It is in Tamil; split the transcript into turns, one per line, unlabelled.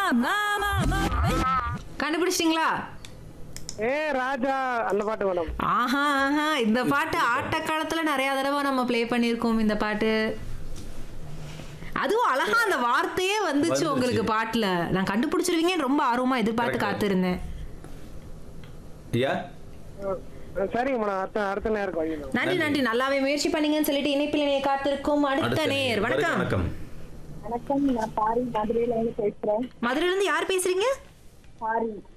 கண்டுபிடிச்சிட்டீங்களா
ஏ ராஜா அந்த பாட்டு மேடம்
ஆஹா ஆஹா இந்த பாட்டு ஆட்ட காலத்துல நிறைய தடவை நம்ம ப்ளே பண்ணியிருக்கோம் இந்த பாட்டு அதுவும் அழகா அந்த வார்த்தையே வந்துச்சு
வந்துச்சு.
உங்களுக்கு பாட்டுல நான் கண்டுபிடிச்சிருவீங்கன்னு ரொம்ப ஆர்வமா எதிர்பார்த்து
Correct.
காத்திருந்தேன்
ஐயா
அஹ் சரிங்க மேடம் அடுத்த அடுத்த நேரம் வாங்கிடலாம்
நன்றி நன்றி நல்லாவே முயற்சி பண்ணீங்கன்னு சொல்லிட்டு இணைப்பில் இணைய காத்திருக்கும் அடுத்த நேர் வணக்கம்
வணக்கம்
வணக்கம் நான் பாரி மதுரையில இருந்து பேசுறேன்
மதுரையில இருந்து யார் பேசுறீங்க
பாரி